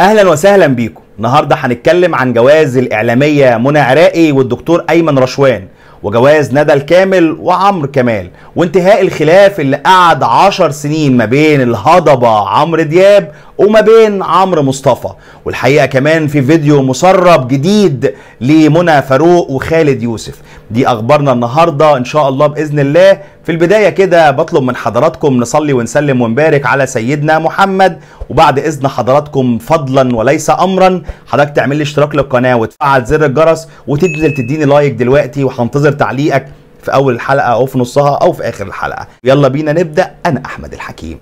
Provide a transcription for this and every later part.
اهلا وسهلا بيكم النهارده هنتكلم عن جواز الاعلاميه منى عراقي والدكتور ايمن رشوان وجواز ندى الكامل وعمرو كمال وانتهاء الخلاف اللي قعد عشر سنين ما بين الهضبة عمرو دياب وما بين عمرو مصطفى والحقيقة كمان في فيديو مسرب جديد لمنى فاروق وخالد يوسف دي أخبارنا النهاردة إن شاء الله بإذن الله في البداية كده بطلب من حضراتكم نصلي ونسلم ونبارك على سيدنا محمد وبعد إذن حضراتكم فضلا وليس أمرا حضرتك تعمل لي اشتراك للقناة وتفعل زر الجرس وتنزل تديني لايك دلوقتي وهنتظر تعليقك في أول الحلقة أو في نصها أو في آخر الحلقة يلا بينا نبدأ أنا أحمد الحكيم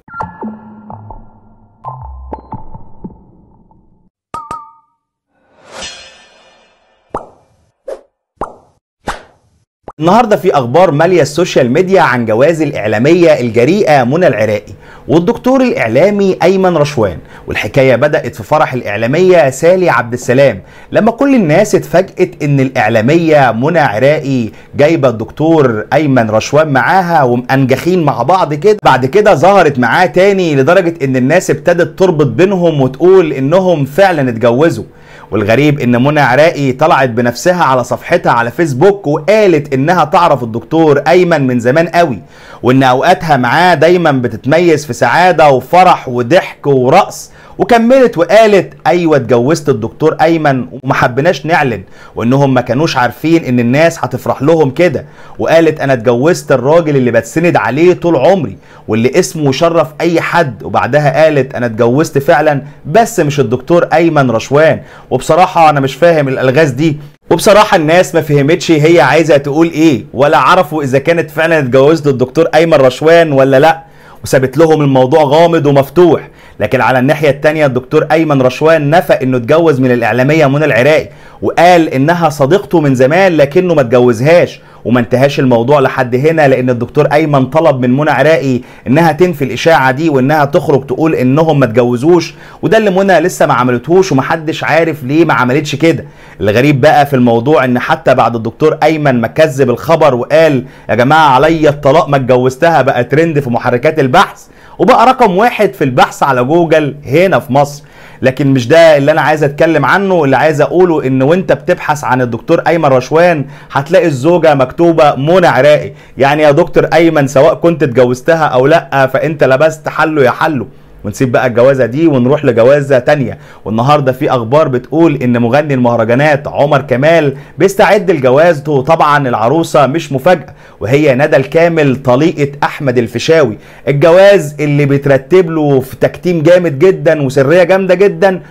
النهارده في اخبار ماليه السوشيال ميديا عن جواز الاعلاميه الجريئه منى العراقي والدكتور الاعلامي ايمن رشوان والحكايه بدات في فرح الاعلاميه سالي عبد السلام لما كل الناس اتفاجئت ان الاعلاميه منى عراقي جايبه الدكتور ايمن رشوان معاها ومأنجخين مع بعض كده بعد كده ظهرت معاه تاني لدرجه ان الناس ابتدت تربط بينهم وتقول انهم فعلا اتجوزوا والغريب ان منى عراقي طلعت بنفسها على صفحتها على فيسبوك وقالت انها تعرف الدكتور ايمن من زمان قوي وان اوقاتها معاه دايما بتتميز في سعاده وفرح وضحك ورقص وكملت وقالت ايوه اتجوزت الدكتور ايمن وما حبيناش نعلن وانهم ما كانوش عارفين ان الناس هتفرح لهم كده وقالت انا اتجوزت الراجل اللي بتسند عليه طول عمري واللي اسمه يشرف اي حد وبعدها قالت انا اتجوزت فعلا بس مش الدكتور ايمن رشوان وبصراحه انا مش فاهم الالغاز دي وبصراحة الناس ما فهمتش هي عايزة تقول ايه ولا عرفوا اذا كانت فعلا اتجوزت الدكتور ايمن رشوان ولا لا وسابت لهم الموضوع غامض ومفتوح لكن على الناحية التانية الدكتور أيمن رشوان نفى إنه اتجوز من الإعلامية منى العراقي وقال إنها صديقته من زمان لكنه ما اتجوزهاش وما انتهاش الموضوع لحد هنا لأن الدكتور أيمن طلب من منى عراقي إنها تنفي الإشاعة دي وإنها تخرج تقول إنهم ما اتجوزوش وده اللي منى لسه ما عملتهوش ومحدش عارف ليه ما عملتش كده الغريب بقى في الموضوع إن حتى بعد الدكتور أيمن ما كذب الخبر وقال يا جماعة عليا الطلاق ما اتجوزتها بقى ترند في محركات البحث وبقى رقم واحد في البحث على جوجل هنا في مصر لكن مش ده اللي انا عايز اتكلم عنه اللي عايز اقوله ان وانت بتبحث عن الدكتور ايمن رشوان هتلاقي الزوجه مكتوبه منى عراقي يعني يا دكتور ايمن سواء كنت اتجوزتها او لا فانت لبست حله يا حله ونسيب بقى الجوازه دي ونروح لجوازه تانية والنهارده في اخبار بتقول ان مغني المهرجانات عمر كمال بيستعد لجوازته وطبعا العروسه مش مفاجاه وهي ندى الكامل طليقه احمد الفيشاوي الجواز اللي بيترتب له في تكتيم جامد جدا وسريه جامده جدا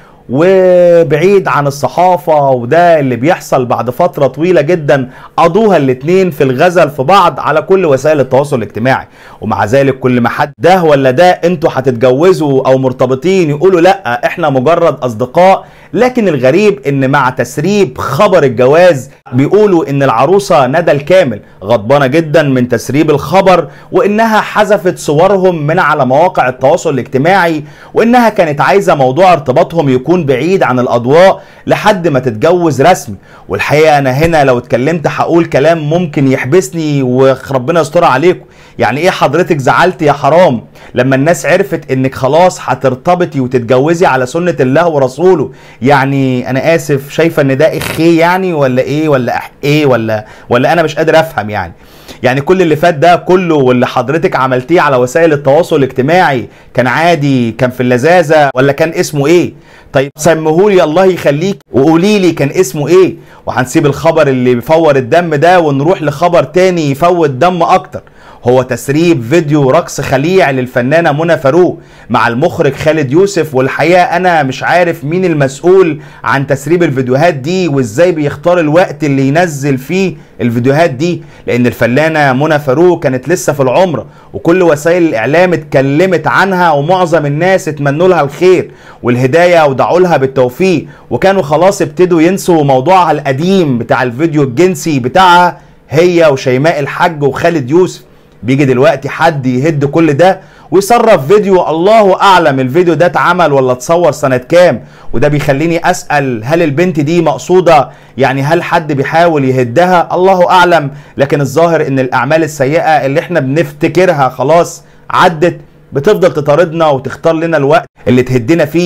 وبعيد عن الصحافة وده اللي بيحصل بعد فترة طويلة جدا قضوها الاتنين في الغزل في بعض على كل وسائل التواصل الاجتماعي ومع ذلك كل ما حد ده ولا ده انتوا هتتجوزوا او مرتبطين يقولوا لا احنا مجرد اصدقاء لكن الغريب ان مع تسريب خبر الجواز بيقولوا ان العروسه ندى الكامل غضبانه جدا من تسريب الخبر وانها حذفت صورهم من على مواقع التواصل الاجتماعي وانها كانت عايزه موضوع ارتباطهم يكون بعيد عن الاضواء لحد ما تتجوز رسمي والحقيقه انا هنا لو اتكلمت هقول كلام ممكن يحبسني وربنا يستر عليكم يعني ايه حضرتك زعلت يا حرام لما الناس عرفت انك خلاص هترتبطي وتتجوزي على سنة الله ورسوله يعني انا اسف شايفة ان ده اخيه يعني ولا ايه ولا ايه ولا ولا انا مش قادر افهم يعني يعني كل اللي فات ده كله واللي حضرتك عملتيه على وسائل التواصل الاجتماعي كان عادي كان في اللذاذة ولا كان اسمه ايه طيب سمهولي الله يخليك وقولي لي كان اسمه ايه وهنسيب الخبر اللي بيفور الدم ده ونروح لخبر تاني يفوت دم اكتر هو تسريب فيديو رقص خليع للفنانة منى فاروق مع المخرج خالد يوسف والحقيقة أنا مش عارف مين المسؤول عن تسريب الفيديوهات دي وإزاي بيختار الوقت اللي ينزل فيه الفيديوهات دي لأن الفنانة منى فاروق كانت لسه في العمرة وكل وسائل الإعلام اتكلمت عنها ومعظم الناس اتمنوا لها الخير والهداية ودعوا لها بالتوفيق وكانوا خلاص ابتدوا ينسوا موضوعها القديم بتاع الفيديو الجنسي بتاعها هي وشيماء الحاج وخالد يوسف بيجي دلوقتي حد يهد كل ده ويصرف فيديو الله اعلم الفيديو ده اتعمل ولا اتصور سنه كام وده بيخليني اسال هل البنت دي مقصوده يعني هل حد بيحاول يهدها الله اعلم لكن الظاهر ان الاعمال السيئه اللي احنا بنفتكرها خلاص عدت بتفضل تطاردنا وتختار لنا الوقت اللي تهدنا فيه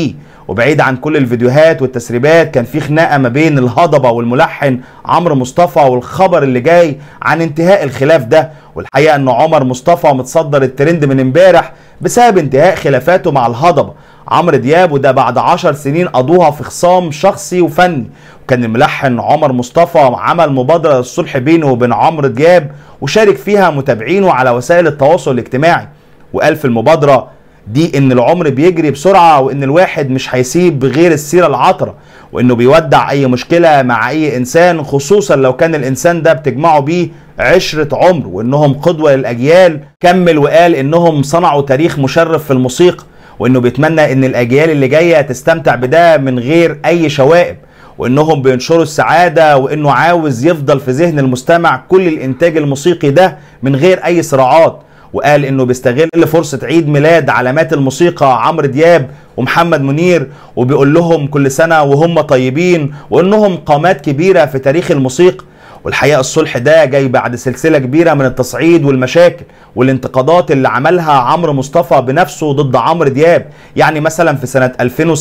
وبعيد عن كل الفيديوهات والتسريبات كان في خناقه ما بين الهضبه والملحن عمرو مصطفى والخبر اللي جاي عن انتهاء الخلاف ده والحقيقه ان عمر مصطفى متصدر الترند من امبارح بسبب انتهاء خلافاته مع الهضبه عمرو دياب وده بعد عشر سنين قضوها في خصام شخصي وفني وكان الملحن عمر مصطفى عمل مبادرة للصلح بينه وبين عمرو دياب وشارك فيها متابعينه على وسائل التواصل الاجتماعي وقال في المبادرة دي ان العمر بيجري بسرعة وان الواحد مش هيسيب غير السيرة العطرة وانه بيودع اي مشكلة مع اي انسان خصوصا لو كان الانسان ده بتجمعه بيه عشرة عمر وانهم قدوة للاجيال كمل وقال انهم صنعوا تاريخ مشرف في الموسيقى وانه بيتمنى ان الاجيال اللي جايه تستمتع بده من غير اي شوائب وانهم بينشروا السعاده وانه عاوز يفضل في ذهن المستمع كل الانتاج الموسيقي ده من غير اي صراعات وقال انه بيستغل فرصه عيد ميلاد علامات الموسيقى عمرو دياب ومحمد منير وبيقول لهم كل سنه وهم طيبين وانهم قامات كبيره في تاريخ الموسيقى والحقيقه الصلح ده جاي بعد سلسله كبيره من التصعيد والمشاكل والانتقادات اللي عملها عمرو مصطفى بنفسه ضد عمرو دياب يعني مثلا في سنه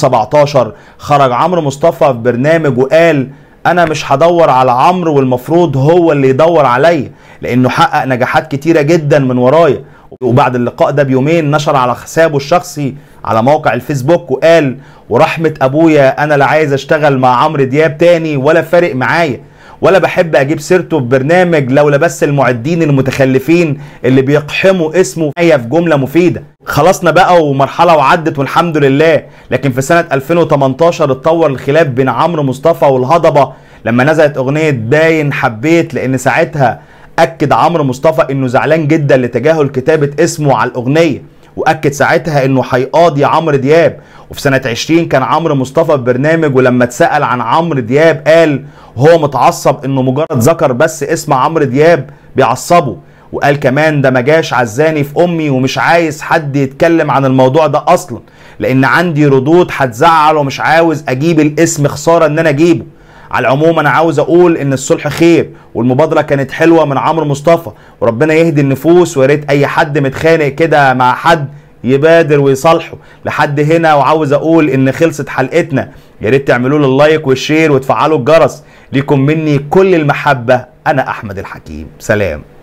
2017 خرج عمرو مصطفى في برنامج وقال انا مش هدور على عمرو والمفروض هو اللي يدور عليا لانه حقق نجاحات كتيره جدا من ورايا وبعد اللقاء ده بيومين نشر على حسابه الشخصي على موقع الفيسبوك وقال ورحمه ابويا انا لا عايز اشتغل مع عمرو دياب تاني ولا فارق معايا ولا بحب اجيب سيرته في برنامج لولا بس المعدين المتخلفين اللي بيقحموا اسمه في جمله مفيده خلصنا بقى ومرحله وعدت والحمد لله لكن في سنه 2018 اتطور الخلاف بين عمرو مصطفى والهضبه لما نزلت اغنيه باين حبيت لان ساعتها اكد عمرو مصطفى انه زعلان جدا لتجاهل كتابه اسمه على الاغنيه واكد ساعتها انه هيقاضي عمرو دياب وفي سنه 20 كان عمرو مصطفى في برنامج ولما اتسال عن عمرو دياب قال وهو متعصب انه مجرد ذكر بس اسم عمرو دياب بيعصبه وقال كمان ده ما جاش عزاني في امي ومش عايز حد يتكلم عن الموضوع ده اصلا لان عندي ردود هتزعل ومش عاوز اجيب الاسم خساره ان انا اجيبه على العموم انا عاوز اقول ان الصلح خير والمبادره كانت حلوه من عمرو مصطفى وربنا يهدي النفوس ويا ريت اي حد متخانق كده مع حد يبادر ويصالحه لحد هنا وعاوز اقول ان خلصت حلقتنا يا ريت تعملوا له اللايك والشير وتفعلوا الجرس ليكم مني كل المحبه انا احمد الحكيم سلام